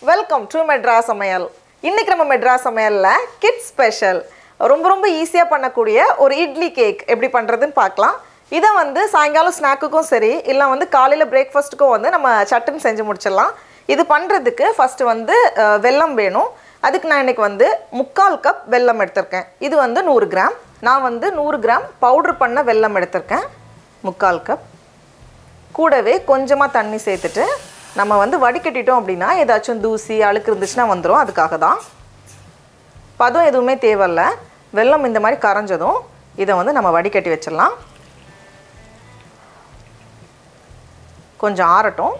Welcome to Madras சமையல் இன்னைக்கு நம்ம மெட்ராஸ் சமையலில் கிட்ஸ் ஸ்பெஷல் ரொம்ப ரொம்ப ஈஸியாக பண்ணக்கூடிய ஒரு இட்லி கேக் எப்படி பண்ணுறதுன்னு பார்க்கலாம் இதை வந்து சாயங்காலம் ஸ்நாக்குக்கும் சரி இல்லை வந்து காலையில் பிரேக்ஃபாஸ்ட்டுக்கும் வந்து நம்ம சட்டுன்னு செஞ்சு முடிச்சிடலாம் இது பண்ணுறதுக்கு ஃபஸ்ட்டு வந்து அஹ், வெல்லம் வேணும் அதுக்கு நான் இன்னைக்கு வந்து முக்கால் கப் வெல்லம் எடுத்திருக்கேன் இது வந்து நூறு கிராம் நான் வந்து நூறு கிராம் பவுடர் பண்ண வெல்லம் எடுத்திருக்கேன் முக்கால் கப் கூடவே கொஞ்சமாக தண்ணி சேர்த்துட்டு நம்ம வந்து வடிகட்டிட்டோம் அப்படின்னா ஏதாச்சும் தூசி அழுக்கு இருந்துச்சுன்னா வந்துடும் அதுக்காக தான் பதம் எதுவுமே தேவையில்ல வெல்லம் இந்த மாதிரி கரைஞ்சதும் இதை வந்து நம்ம வடிகட்டி வச்சிடலாம் கொஞ்சம் ஆறட்டும்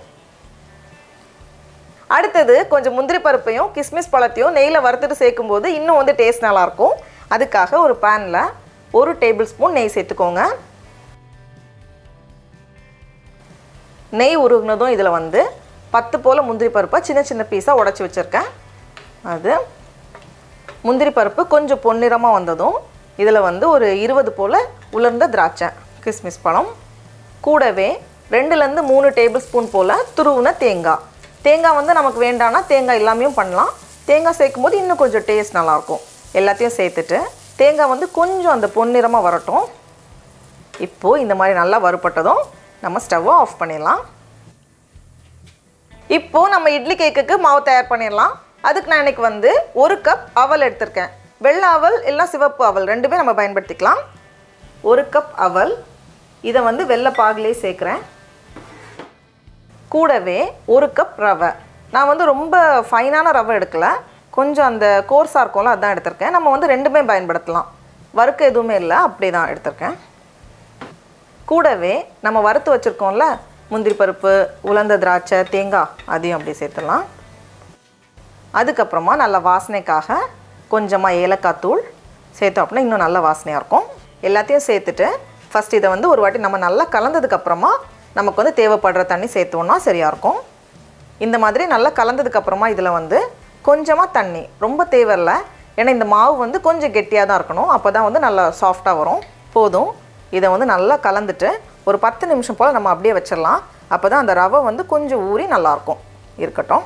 அடுத்தது கொஞ்சம் முந்திரி பருப்பையும் கிஸ்மிஸ் பழத்தையும் நெய்யில் வறுத்துட்டு சேர்க்கும்போது இன்னும் வந்து டேஸ்ட் நல்லாயிருக்கும் அதுக்காக ஒரு பேனில் ஒரு டேபிள் ஸ்பூன் நெய் சேர்த்துக்கோங்க நெய் உருகுனதும் இதில் வந்து பத்து போல் முந்திரி பருப்பை சின்ன சின்ன பீஸாக உடச்சி வச்சுருக்கேன் அது முந்திரி பருப்பு கொஞ்சம் பொன்னிறமாக வந்ததும் இதில் வந்து ஒரு இருபது போல் உலர்ந்த திராட்சை கிஸ்மிஸ் பழம் கூடவே ரெண்டுலேருந்து மூணு டேபிள் ஸ்பூன் போல் துருவுன தேங்காய் தேங்காய் வந்து நமக்கு வேண்டாம்னா தேங்காய் எல்லாமே பண்ணலாம் தேங்காய் சேர்க்கும் போது இன்னும் கொஞ்சம் டேஸ்ட் நல்லாயிருக்கும் எல்லாத்தையும் சேர்த்துட்டு தேங்காய் வந்து கொஞ்சம் அந்த பொன்னிறமாக வரட்டும் இப்போது இந்த மாதிரி நல்லா வறுப்பட்டதும் நம்ம ஸ்டவ்வை ஆஃப் பண்ணிடலாம் இப்போது நம்ம இட்லி கேக்குக்கு மாவு தயார் பண்ணிடலாம் அதுக்கு நான் இன்னைக்கு வந்து ஒரு கப் அவல் எடுத்திருக்கேன் வெள்ளை அவல் இல்லை சிவப்பு அவல் ரெண்டுமே நம்ம பயன்படுத்திக்கலாம் ஒரு கப் அவல் இதை வந்து வெள்ளை பாகிலே சேர்க்குறேன் கூடவே ஒரு கப் ரவை நான் வந்து ரொம்ப ஃபைனான ரவை எடுக்கல கொஞ்சம் அந்த கோர்ஸாக இருக்கும்ல அதான் எடுத்திருக்கேன் நம்ம வந்து ரெண்டுமே பயன்படுத்தலாம் வறுக்க எதுவுமே இல்லை அப்படி தான் எடுத்திருக்கேன் கூடவே நம்ம வறுத்து வச்சுருக்கோம்ல முந்திரி பருப்பு உலர்ந்த திராட்சை தேங்காய் அதையும் அப்படி சேர்த்துடலாம் அதுக்கப்புறமா நல்ல வாசனைக்காக கொஞ்சமாக ஏலக்காய் தூள் சேர்த்தோம் அப்படின்னா இன்னும் நல்ல வாசனையாக இருக்கும் எல்லாத்தையும் சேர்த்துட்டு ஃபஸ்ட் இதை வந்து ஒரு வாட்டி நம்ம நல்லா கலந்ததுக்கப்புறமா நமக்கு வந்து தேவைப்படுற தண்ணி சேர்த்தோன்னா சரியாக இருக்கும் இந்த மாதிரி நல்லா கலந்ததுக்கப்புறமா இதில் வந்து கொஞ்சமாக தண்ணி ரொம்ப தேவையில்ல ஏன்னா இந்த மாவு வந்து கொஞ்சம் கெட்டியாக தான் இருக்கணும் அப்போ தான் வந்து நல்லா சாஃப்டாக வரும் போதும் இதை வந்து நல்லா கலந்துட்டு ஒரு பத்து நிமிஷம் போல் நம்ம அப்படியே வச்சிடலாம் அப்போ தான் அந்த ரவை வந்து கொஞ்சம் ஊறி நல்லாயிருக்கும் இருக்கட்டும்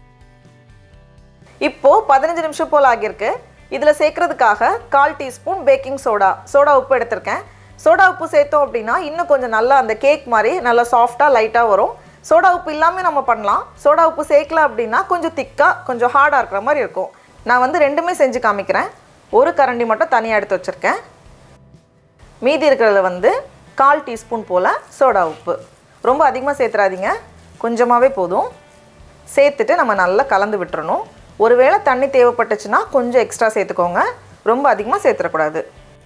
இப்போது பதினஞ்சு நிமிஷம் போல் ஆகியிருக்கு இதில் சேர்க்கறதுக்காக கால் டீஸ்பூன் பேக்கிங் சோடா சோடா உப்பு எடுத்திருக்கேன் சோடா உப்பு சேர்த்தோம் அப்படின்னா இன்னும் கொஞ்சம் நல்லா அந்த கேக் மாதிரி நல்லா சாஃப்டாக லைட்டாக வரும் சோடா உப்பு இல்லாமல் நம்ம பண்ணலாம் சோடா உப்பு சேர்க்கல அப்படின்னா கொஞ்சம் திக்காக கொஞ்சம் ஹார்டாக இருக்கிற மாதிரி இருக்கும் நான் வந்து ரெண்டுமே செஞ்சு காமிக்கிறேன் ஒரு கரண்டி மட்டும் தனியாக எடுத்து வச்சுருக்கேன் மீதி இருக்கிறதுல வந்து கால் டீஸ்பூன் போல் சோடா உப்பு ரொம்ப அதிகமாக சேர்த்துறாதீங்க கொஞ்சமாகவே போதும் சேர்த்துட்டு நம்ம நல்லா கலந்து விட்டுறணும் ஒருவேளை தண்ணி தேவைப்பட்டுச்சுன்னா கொஞ்சம் எக்ஸ்ட்ரா சேர்த்துக்கோங்க ரொம்ப அதிகமாக சேர்த்துடக்கூடாது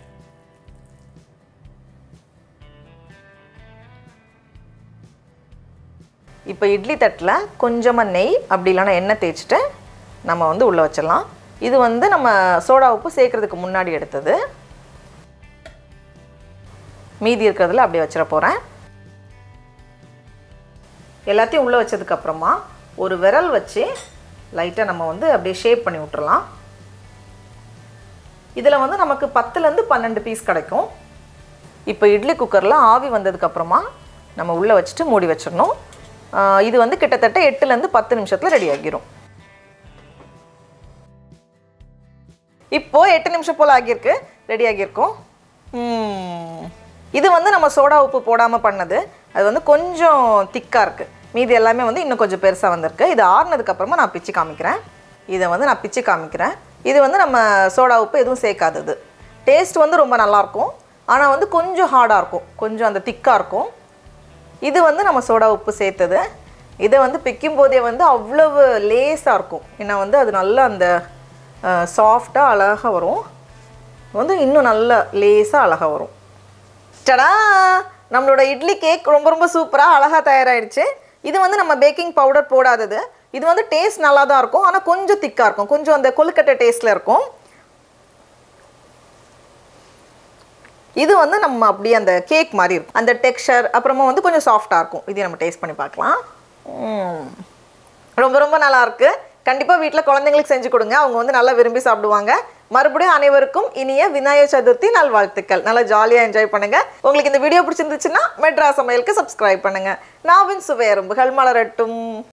இப்போ இட்லி தட்டில் கொஞ்சமாக நெய் அப்படி இல்லைன்னா எண்ணெய் தேய்ச்சிட்டு நம்ம வந்து உள்ளே வச்சிடலாம் இது வந்து நம்ம சோடா உப்பு சேர்க்கறதுக்கு முன்னாடி எடுத்தது மீதி இருக்கிறதுல அப்படியே வச்சிட போகிறேன் எல்லாத்தையும் உள்ளே வச்சதுக்கப்புறமா ஒரு விரல் வச்சு லைட்டாக நம்ம வந்து அப்படியே ஷேப் பண்ணி விட்டுறலாம் இதில் வந்து நமக்கு பத்துலேருந்து பன்னெண்டு பீஸ் கிடைக்கும் இப்போ இட்லி குக்கரில் ஆவி வந்ததுக்கப்புறமா நம்ம உள்ளே வச்சுட்டு மூடி வச்சிடணும் ஆஹ் இது வந்து கிட்டத்தட்ட எட்டுலேருந்து பத்து நிமிஷத்தில் ரெடி ஆகிரும் இப்போ எட்டு நிமிஷம் போல் ஆகியிருக்கு ரெடி ஆகியிருக்கும் ம். இது வந்து நம்ம சோடா உப்பு போடாமல் பண்ணது அது வந்து கொஞ்சம் திக்காக இருக்குது மீதி எல்லாமே வந்து இன்னும் கொஞ்சம் பெருசாக வந்திருக்கு இது ஆறுனதுக்கப்புறமா நான் பிச்சு காமிக்கிறேன் இதை வந்து நான் பிச்சு காமிக்கிறேன் இது வந்து நம்ம சோடா உப்பு எதுவும் சேர்க்காதது டேஸ்ட் வந்து ரொம்ப நல்லாயிருக்கும் ஆனால் வந்து கொஞ்சம் ஹார்டாக இருக்கும் கொஞ்சம் அந்த திக்காக இருக்கும் இது வந்து நம்ம சோடா உப்பு சேர்த்தது இதை வந்து பிக்கும் போதே வந்து அவ்வளவு லேஸாக இருக்கும் ஏன்னா வந்து அது நல்லா அந்த சாஃப்டாக அழகாக வரும் வந்து இன்னும் நல்லா லேஸாக அழகாக வரும் டடா நம்மளோட இட்லி கேக் ரொம்ப ரொம்ப சூப்பராக அழகாக தயாராகிடுச்சு இது வந்து நம்ம பேக்கிங் பவுடர் போடாதது இது வந்து டேஸ்ட் நல்லா தான் இருக்கும் ஆனால் கொஞ்சம் திக்காக இருக்கும் கொஞ்சம் அந்த கொழுக்கட்டை டேஸ்ட்டில் இருக்கும் இது வந்து நம்ம அப்படியே அந்த கேக் மாதிரி இருக்கும் அந்த டெக்ஸ்சர் அப்புறமா வந்து கொஞ்சம் சாஃப்டாக இருக்கும் இதை நம்ம டேஸ்ட் பண்ணி பார்க்கலாம் ம். ரொம்ப ரொம்ப நல்லா இருக்கு கண்டிப்பாக வீட்டில் குழந்தைங்களுக்கு செஞ்சு கொடுங்க அவங்க வந்து நல்லா விரும்பி சாப்பிடுவாங்க மறுபடியும் அனைவருக்கும் இனிய விநாயகர் சதுர்த்தி நல்வாழ்த்துக்கள் நல்லா ஜாலியாக என்ஜாய் பண்ணுங்க உங்களுக்கு இந்த வீடியோ பிடிச்சிருந்துச்சுன்னா மெட்ராஸ் சமையலுக்கு சப்ஸ்கிரைப் பண்ணுங்க நாவின் சுவையரும்புகள் மலரட்டும்